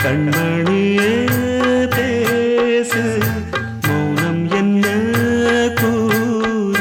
கண்மணியே பேசு மௌனம் என்ன கூறு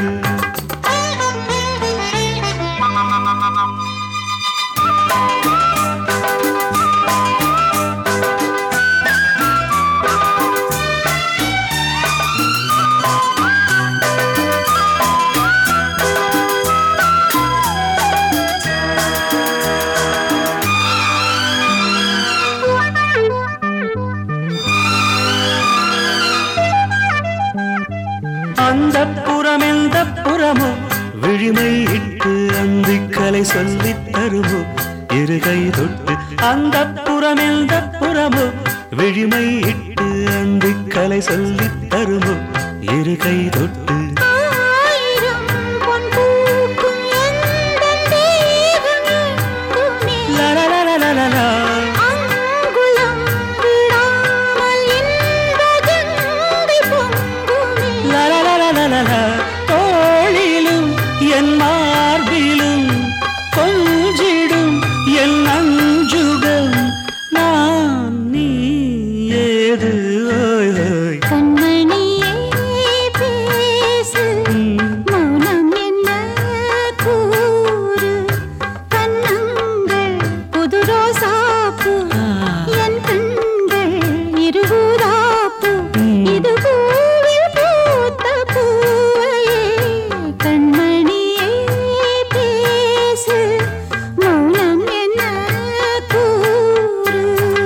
அந்த புறம் எந்த புறமோ விழிமை இட்டு அந்திக்கலை சொல்லித் தருமோ இருகை தொட்டு அந்த புறம் எந்த புறமோ விழிமை இட்டு அந்திக்கலை சொல்லித் தருமோ இருகை தொட்டு ஆயிரம் பொன் பூக்கும் எந்தன் தேகம் எங்குமே லலலலலலலா. அங்குலம் விடாமல் இன்ப கங்கை பொங்குமே லலலலலலலா. தோளிலும் என் மார்பிலும் கொஞ்சிடும் என் அஞ்சுகம் நான் நீ ஏது ஓய் ஓய் கண்மணியே பேசு ம். மௌனம் என்ன கூறு கண்ணங்கள் புது ரோசாப்பூ என் கண்கள் இருபூராப்பூ இது பூவில் பூத்த பூவையே கண்மணியே பேசு மௌனம் என்ன கூறு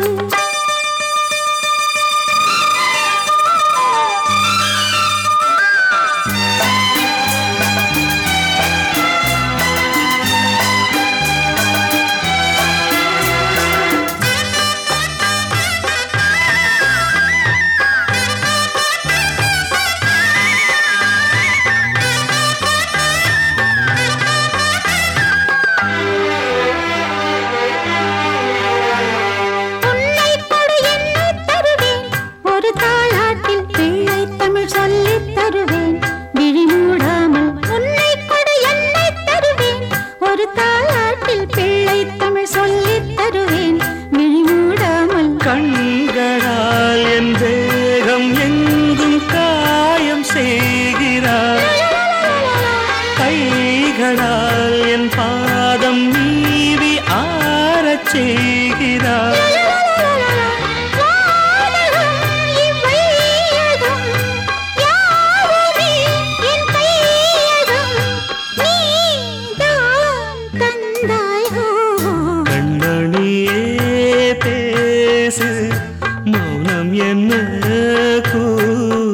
உன்னை கொடு என்னை தருவேன் ஒரு தாளாட்டில் பிள்ளை தமிழ் சொல்லித் தருவேன் விழி மூடாமல் உன்னை கொடு என்னை தருவேன் ஒரு தாளாட்டில் பிள்ளை தமிழ் சொல்லித் தருவேன் விழி மூடாமல் கண்களால் என் தேகம் எங்கும் காயம் செய்கிறார் கைகளால் என் பாதம் நீவி ஆறச் செய்கிறார் வானகம் இவ்வையகம் யாவுமே என் கையகம் நீதான் தந்தாயோ கண்மணியே பேசு மௌனம் என்ன கூறு